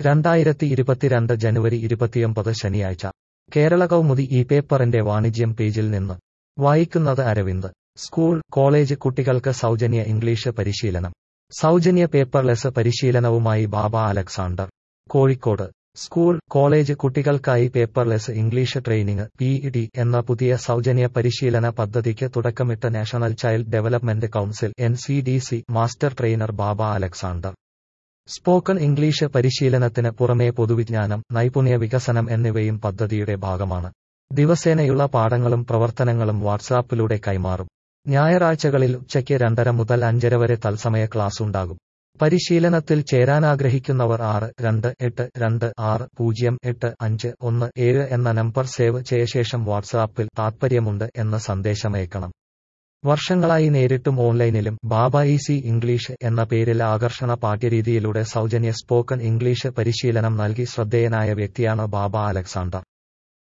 രണ്ടായിരത്തി ഇരുപത്തിരണ്ട് ജനുവരി ഇരുപത്തിയൊമ്പത് ശനിയാഴ്ച കേരള കൗമുദി ഈ പേപ്പറിന്റെ വാണിജ്യം പേജിൽ നിന്ന് വായിക്കുന്നത് അരവിന്ദ് സ്കൂൾ കോളേജ് കുട്ടികൾക്ക് സൗജന്യ ഇംഗ്ലീഷ് പരിശീലനം സൗജന്യ പേപ്പർലെസ് പരിശീലനവുമായി Baba Alexander Kozhikode school college കുട്ടികൾക്കായി paperless English training P D എന്ന പുതിയ സൗജന്യ പരിശീലന പദ്ധതിക്ക് തുടക്കമിട്ട national child development council N C D C master trainer Baba Alexander spoken English പരിശീലനത്തിന് പുറമെ പൊതുവിജ്ഞാനം നൈപുണ്യ വികസനം എന്നിവയും പദ്ധതിയുടെ ഭാഗമാണ് ദിവസേനയുള്ള പാഠങ്ങളും പ്രവർത്തനങ്ങളും വാട്സാപ്പിലൂടെ കൈമാറും ഞായറാഴ്ചകളിൽ ഉച്ചയ്ക്ക് രണ്ടര മുതൽ അഞ്ചര വരെ തത്സമയ ക്ലാസ് ഉണ്ടാകും പരിശീലനത്തിൽ ചേരാനാഗ്രഹിക്കുന്നവർ ആറ് രണ്ട് എട്ട് രണ്ട് ആറ് പൂജ്യം എട്ട് അഞ്ച് ഒന്ന് ഏഴ് എന്ന നമ്പർ സേവ് ചെയ്യ ശേഷം വാട്സാപ്പിൽ താത്പര്യമുണ്ട് എന്ന സന്ദേശമയക്കണം വർഷങ്ങളായി നേരിട്ടും ഓൺലൈനിലും ബാബ ഈസി ഇംഗ്ലീഷ് എന്ന പേരിൽ ആകർഷണ പാഠ്യരീതിയിലൂടെ സൗജന്യ സ്പോക്കൺ ഇംഗ്ലീഷ് പരിശീലനം നൽകി ശ്രദ്ധേയനായ വ്യക്തിയാണ് ബാബ അലക്സാണ്ടർ